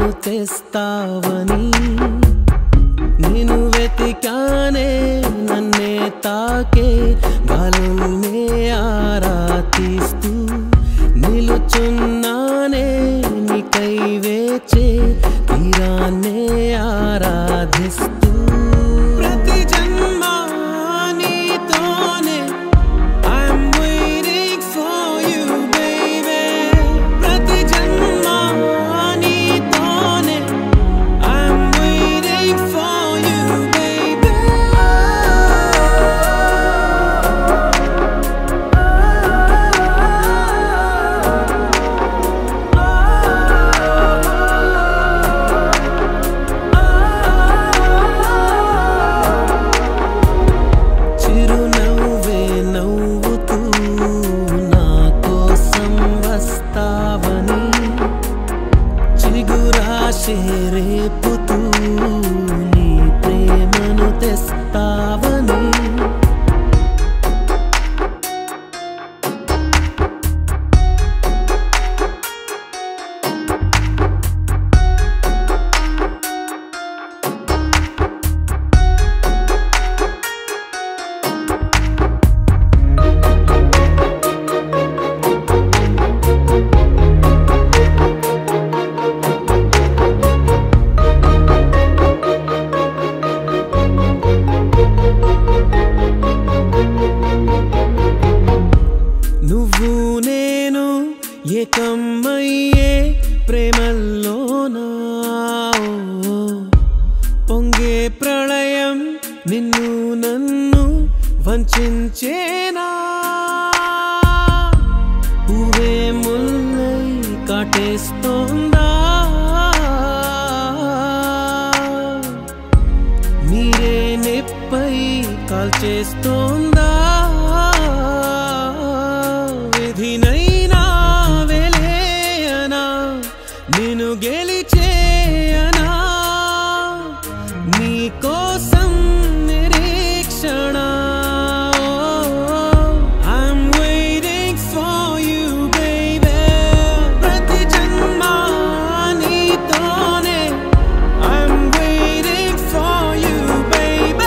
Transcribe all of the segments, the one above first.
ప్రేమను తెస్తావని నేను వెతికానే నన్నే తాకే గాలుల్నే ఆరాధిస్తూ నిలుచున్నానే నీకై వేచే తీరాన్నే ఆరాధిస్తూ ప్రతి జన్మ నీతోనే I'm waiting for you, baby. ప్రతి జన్మ నీతోనే I'm waiting for you, baby. చిరునవ్వే నవ్వుతూ నా కోసం వస్తావని చిగురాశే రేపుతూ నీ ప్రేమను తెస్తావని నువ్వు నేను ఏకమయ్యే ప్రేమల్లోనా ఓ, పొంగే ప్రళయం నిన్ను నన్ను వంచేనా పువ్వే ముల్లై కాటేస్తోందా మీరే నెప్పై కాల్చేస్తోందా విధినైనా వెలేయనా నేను గెలిచేయనా నీ కోసం నిరీక్షణ I'm waiting for you, baby. ప్రతి జన్మ నీతోనే I'm waiting for you, baby.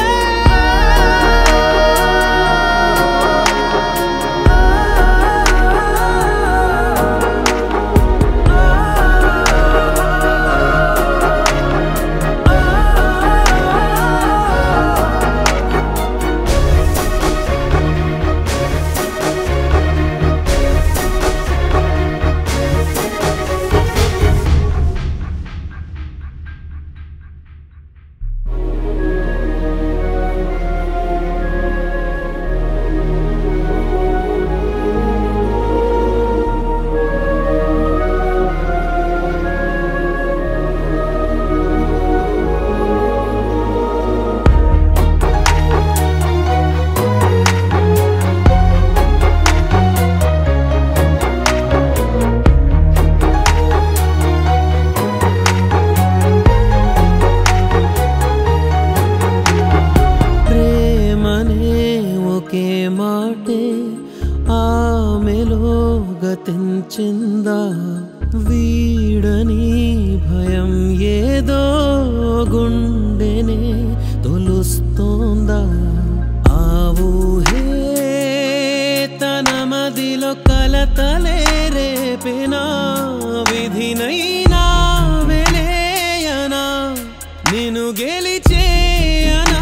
ప్రేమనే ఒకే మాటే ఆమెలో గతించిందా వీడని భయం ఏదో గుండెనే తొలుస్తోందా ఆ ఊహే తన మదిలో కలతలే రేపినా విధినైనా వెలేయనా నేను గెలిచేయనా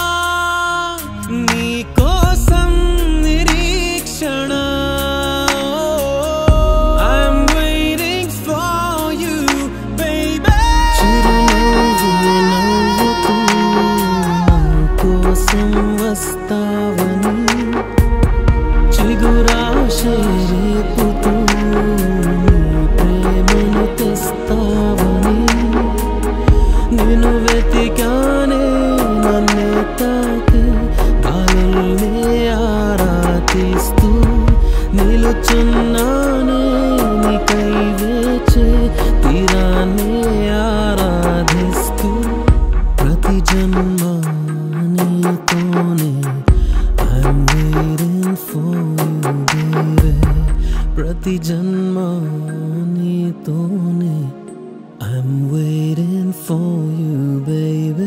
నీ కోసం నిరీక్షణ I'm waiting for you, baby. చిరునవ్వు నవ్వుతూ నా కోసం వస్తావని చిగురాశే రేపుతూ నీ ప్రేమను తెస్తావని నేను వెతికానే నన్నే తాకి గాలుల్నే ఆరాధిస్తూ నిలుచున్నానే నీకై వేచే తీరాన్నే ఆరాధిస్తూ ప్రతి జన్మ నీతోనే I'm waiting for you, baby. ప్రతి జన్మ నీతోనే I'm waiting for you, baby.